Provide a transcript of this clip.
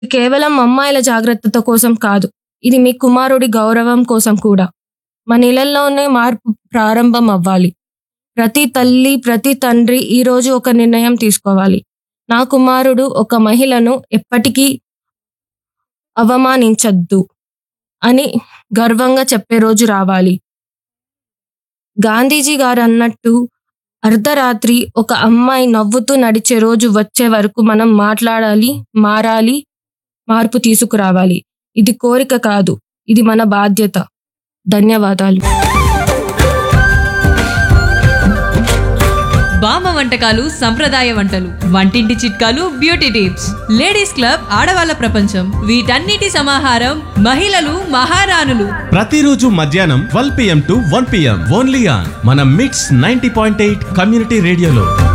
కేవలం అమ్మాయిల జాగ్రత్తత కోసం కాదు ఇది మీ కుమారుడి గౌరవం కోసం కూడా మన ఇళ్లలోనే మార్పు ప్రారంభం అవ్వాలి ప్రతి తల్లి ప్రతి తండ్రి ఈ రోజు ఒక నిర్ణయం తీసుకోవాలి నా కుమారుడు ఒక మహిళను ఎప్పటికీ అవమానించద్దు అని గర్వంగా చెప్పే రోజు రావాలి గాంధీజీ గారు అన్నట్టు అర్ధరాత్రి ఒక అమ్మాయి నవ్వుతూ నడిచే రోజు వచ్చే వరకు మనం మాట్లాడాలి మారాలి మార్పు తీసుకురావాలి ఇది కోరిక కాదు ఇది మన బాధ్యత ధన్యవాదాలు బామ్మ వంటకాలు సంప్రదాయ వంటలు వంటింటి చిట్కాలు బ్యూటీ టిప్స్ లేడీస్ క్లబ్ ఆడవాళ్ళ ప్రపంచం వీటన్నిటి సమాహారం మహిళలు మహారాణులు ప్రతిరోజు మధ్యాహ్నం twelve PM to one PM only on మన mix ninety point eight community రేడియోలో